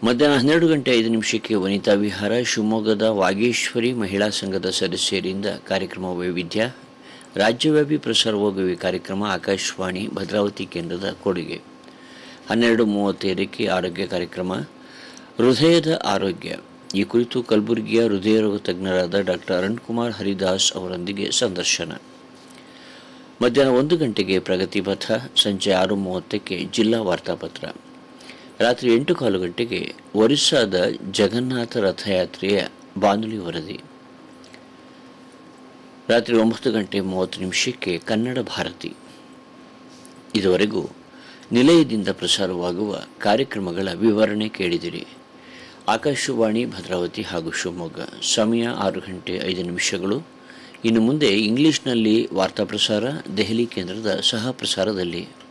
ಮಧ್ಯಾಹ್ನ ಹನ್ನೆರಡು ಗಂಟೆ ಐದು ನಿಮಿಷಕ್ಕೆ ವನಿತಾ ವಿಹಾರ ಶಿವಮೊಗ್ಗದ ವಾಗೇಶ್ವರಿ ಮಹಿಳಾ ಸಂಘದ ಸದಸ್ಯರಿಂದ ಕಾರ್ಯಕ್ರಮ ವೈವಿಧ್ಯ ರಾಜ್ಯವ್ಯಾಪಿ ಪ್ರಸಾರವಾಗುವ ಈ ಕಾರ್ಯಕ್ರಮ ಆಕಾಶವಾಣಿ ಭದ್ರಾವತಿ ಕೇಂದ್ರದ ಕೊಡುಗೆ ಹನ್ನೆರಡು ಮೂವತ್ತೈದಕ್ಕೆ ಆರೋಗ್ಯ ಕಾರ್ಯಕ್ರಮ ಹೃದಯದ ಆರೋಗ್ಯ ಈ ಕುರಿತು ಕಲಬುರಗಿಯ ಹೃದಯ ರೋಗ ತಜ್ಞರಾದ ಡಾಕ್ಟರ್ ಅರುಣ್ ಕುಮಾರ್ ಹರಿದಾಸ್ ಅವರೊಂದಿಗೆ ಸಂದರ್ಶನ ಮಧ್ಯಾಹ್ನ ಒಂದು ಗಂಟೆಗೆ ಪ್ರಗತಿ ಪಥ ಸಂಜೆ ಆರು ಮೂವತ್ತಕ್ಕೆ ಜಿಲ್ಲಾ ವಾರ್ತಾಪತ್ರ ರಾತ್ರಿ ಎಂಟು ಕಾಲು ಗಂಟೆಗೆ ಒರಿಸ್ಸಾದ ಜಗನ್ನಾಥ ರಥಯಾತ್ರೆಯ ಬಾನುಲಿ ವರದಿ ರಾತ್ರಿ ಒಂಬತ್ತು ಗಂಟೆ ಮೂವತ್ತು ನಿಮಿಷಕ್ಕೆ ಕನ್ನಡ ಭಾರತಿ ಇದುವರೆಗೂ ನಿಲಯದಿಂದ ಪ್ರಸಾರವಾಗುವ ಕಾರ್ಯಕ್ರಮಗಳ ವಿವರಣೆ ಕೇಳಿದಿರಿ ಆಕಾಶವಾಣಿ ಭದ್ರಾವತಿ ಹಾಗೂ ಶಿವಮೊಗ್ಗ ಸಮಯ ಆರು ಗಂಟೆ ಐದು ನಿಮಿಷಗಳು ಇನ್ನು ಮುಂದೆ ಇಂಗ್ಲಿಷ್ನಲ್ಲಿ ವಾರ್ತಾ ಪ್ರಸಾರ ದೆಹಲಿ ಕೇಂದ್ರದ ಸಹ ಪ್ರಸಾರದಲ್ಲಿ